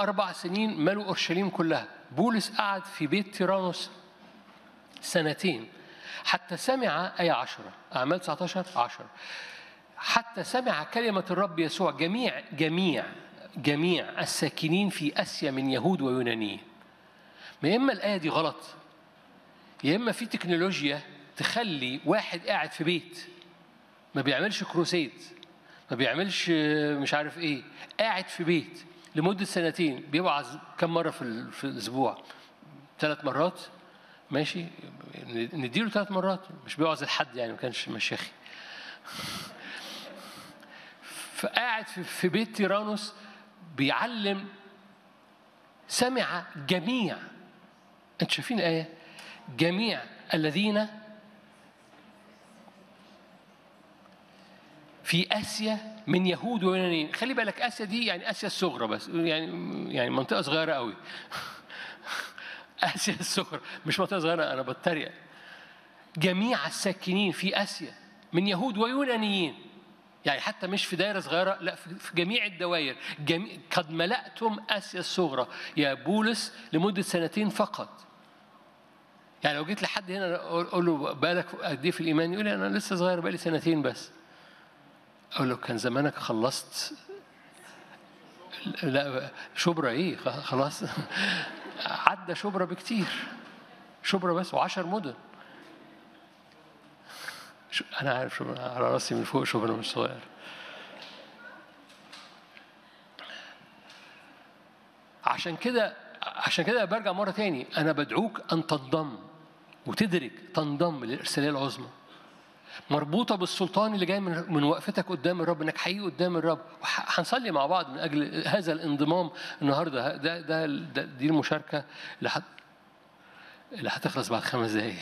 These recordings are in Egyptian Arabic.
أربع سنين ملوا أورشليم كلها بولس قعد في بيت تيرانوس سنتين حتى سمع آية عشرة أعمال 19 عشرة حتى سمع كلمة الرب يسوع جميع جميع جميع الساكنين في آسيا من يهود ويونانيين ما إما الآية دي غلط يا إما في تكنولوجيا تخلي واحد قاعد في بيت ما بيعملش كروسيد ما بيعملش مش عارف ايه قاعد في بيت لمدة سنتين بيوعظ كم مرة في, ال- في الأسبوع ثلاث مرات ماشي نديله ثلاث مرات مش بيوعظ لحد يعني ما كانش مشاخي فقاعد في- في بيت تيرانوس بيعلم سمع جميع انتوا شايفين الآية جميع الذين في اسيا من يهود ويونانيين خلي بالك اسيا دي يعني اسيا الصغرى بس يعني يعني منطقه صغيره قوي اسيا الصغرى مش منطقه صغيره انا بتريق جميع الساكنين في اسيا من يهود ويونانيين يعني حتى مش في دايره صغيره لا في في جميع الدوائر جميع قد ملأتم اسيا الصغرى يا بولس لمده سنتين فقط يعني لو جيت لحد هنا اقول له بالك قد ايه في الايمان يقول لي انا لسه صغير بقالي سنتين بس أقول له كان زمانك خلصت لا شبرا ايه خ- خلاص عدى شبرا بكتير شبرا بس وعشر مدن شو- انا عارف شبرا على راسي من فوق شبرا مش صغير عشان كده عشان كده برجع مرة تاني أنا بدعوك أن تنضم وتدرك تنضم للإرسالية العظمى مربوطة بالسلطان اللي جاي من من وقفتك قدام الرب انك حقيقي قدام الرب وهنصلي مع بعض من اجل هذا الانضمام النهارده ده ده, ده دي المشاركة اللي هت اللي هتخلص بعد خمس دقايق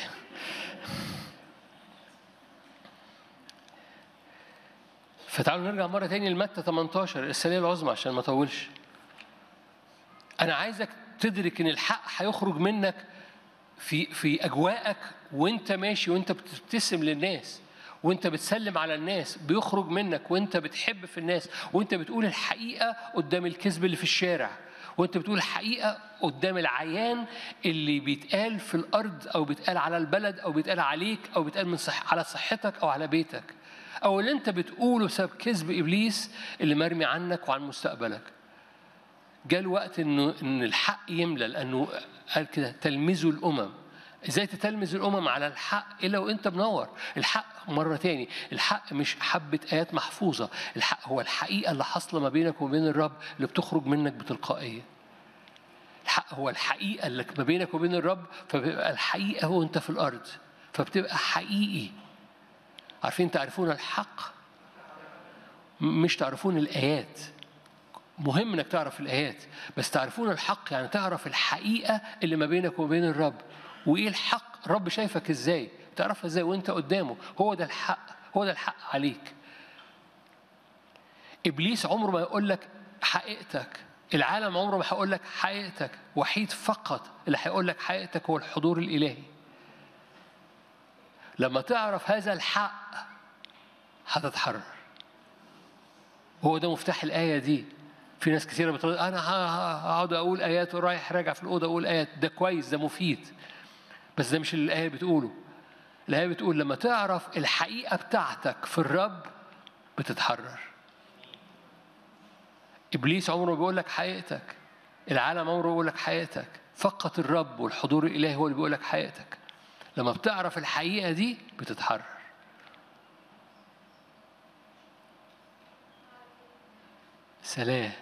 فتعالوا نرجع مرة تاني لمتى 18 الرسالية العظمى عشان ما اطولش أنا عايزك تدرك إن الحق هيخرج منك في في اجواءك وانت ماشي وانت بتبتسم للناس وانت بتسلم على الناس بيخرج منك وانت بتحب في الناس وانت بتقول الحقيقه قدام الكذب اللي في الشارع وانت بتقول الحقيقه قدام العيان اللي بيتقال في الارض او بيتقال على البلد او بيتقال عليك او بيتقال من صح على صحتك او على بيتك او اللي انت بتقوله بسبب كذب ابليس اللي مرمي عنك وعن مستقبلك جاء الوقت انه ان الحق يملى لانه قال كده تلمذوا الامم ازاي تتلمذ الامم على الحق الا وانت منور الحق مره تاني الحق مش حبه ايات محفوظه الحق هو الحقيقه اللي حاصله ما بينك وبين الرب اللي بتخرج منك بتلقائيه الحق هو الحقيقه اللي ما بينك وبين الرب فبيبقى الحقيقه هو انت في الارض فبتبقى حقيقي عارفين تعرفون الحق مش تعرفون الايات مهم انك تعرف الايات بس تعرفون الحق يعني تعرف الحقيقه اللي ما بينك وبين الرب وايه الحق الرب شايفك ازاي تعرفها ازاي وانت قدامه هو ده الحق هو ده الحق عليك ابليس عمره ما يقول لك حقيقتك العالم عمره ما هيقول لك حقيقتك وحيد فقط اللي هيقول لك حقيقتك هو الحضور الالهي لما تعرف هذا الحق هتتحرر هو ده مفتاح الآية دي في ناس كثيرة بتقول أنا هقعد أقول آيات ورايح راجع في الأوضة أقول آيات ده كويس ده مفيد بس ده مش اللي الآية بتقوله الآية بتقول لما تعرف الحقيقة بتاعتك في الرب بتتحرر إبليس عمره ما بيقول لك حقيقتك العالم عمره ما بيقول لك حقيقتك فقط الرب والحضور الإلهي هو اللي بيقول لك حقيقتك لما بتعرف الحقيقة دي بتتحرر سلام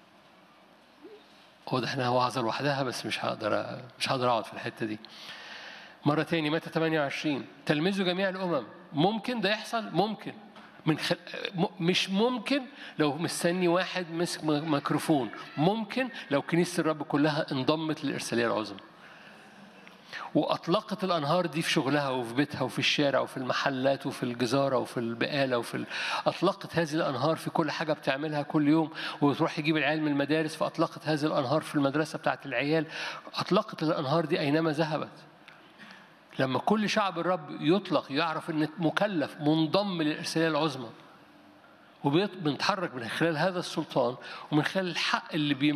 واضح انها وعظه لوحدها بس مش هقدر مش هقدر اقعد في الحته دي مرة تاني متى 28 تلمذوا جميع الأمم ممكن ده يحصل ممكن من خل... م... مش ممكن لو مستني واحد مسك م- ميكروفون ممكن لو كنيسة الرب كلها انضمت للإرسالية العظمى وأطلقت الأنهار دي في شغلها وفي بيتها وفي الشارع وفي المحلات وفي الجزارة وفي البقالة وفي ال... أطلقت هذه الأنهار في كل حاجة بتعملها كل يوم وتروح تجيب العيال من المدارس فأطلقت هذه الأنهار في المدرسة بتاعت العيال أطلقت الأنهار دي أينما ذهبت لما كل شعب الرب يطلق يعرف ان مكلف منضم للارساليه العظمى وبنتحرك من خلال هذا السلطان ومن خلال الحق اللي بيم